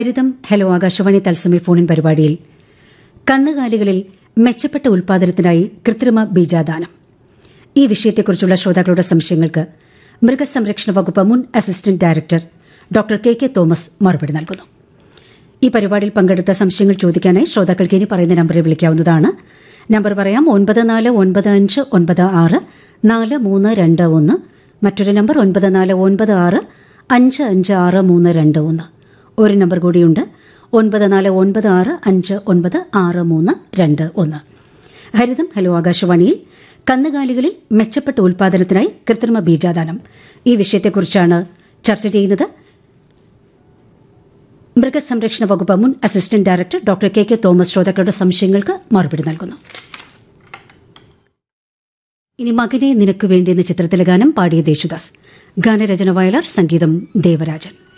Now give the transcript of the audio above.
ഹരിതം hello Akashvani തത്സമയ ഫോണിൻ പരിപാടിയിൽ കന്നുകാലികളിൽ മെച്ചപ്പെട്ട ഉൽപാദനത്തിനായി കൃത്രിമ ബീജാദാനം ഈ വിഷയത്തെക്കുറിച്ചുള്ള ശ്രോതാക്കളുടെ സംശയങ്ങൾക്ക് മൃഗസംരക്ഷണ വകുപ്പ് മുൻ assistant director doctor K K Thomas മറുപടി നൽകുന്നു ഈ പരിപാടിയിൽ പങ്കെടുത്ത സംശയങ്ങൾ ചോദിക്കാനായി ശ്രോതാക്കൾക്ക് ഇനി പറയുന്ന നമ്പറിൽ വിളിക്കാവുന്നതാണ് നമ്പർ പറയാം ഒൻപത് നാല് ഒൻപത് അഞ്ച് ഒൻപത് ആറ് നാല് മൂന്ന് രണ്ട് ഒന്ന് മറ്റൊരു നമ്പർ ഒൻപത് നാല് ഒൻപത് ആറ് അഞ്ച് അഞ്ച് ആറ് മൂന്ന് രണ്ട് ഒന്ന് ഒരു നമ്പർ കൂടിയുണ്ട് ഒൻപത് നാല് ഒൻപത് ആറ് അഞ്ച് ഒൻപത് ആറ് മൂന്ന് രണ്ട് ഒന്ന് ഹരിതം ഹലോ ആകാശവാണിയിൽ കന്നുകാലികളിൽ മെച്ചപ്പെട്ട ഉൽപാദനത്തിനായി കൃത്രിമ ബീജാദാനം ഈ വിഷയത്തെക്കുറിച്ചാണ് ചർച്ച ചെയ്യുന്നത് മൃഗസംരക്ഷണ വകുപ്പ് മുൻ assistant director doctor K K Thomas ശ്രോതാക്കളുടെ സംശയങ്ങൾക്ക് മറുപടി നൽകുന്നു ഇനി മകനെ നിനക്കു വേണ്ടി എന്ന ചിത്രത്തിലെ ഗാനം പാടിയ യേശുദാസ് ഗാനരചന വയലാർ സംഗീതം ദേവരാജൻ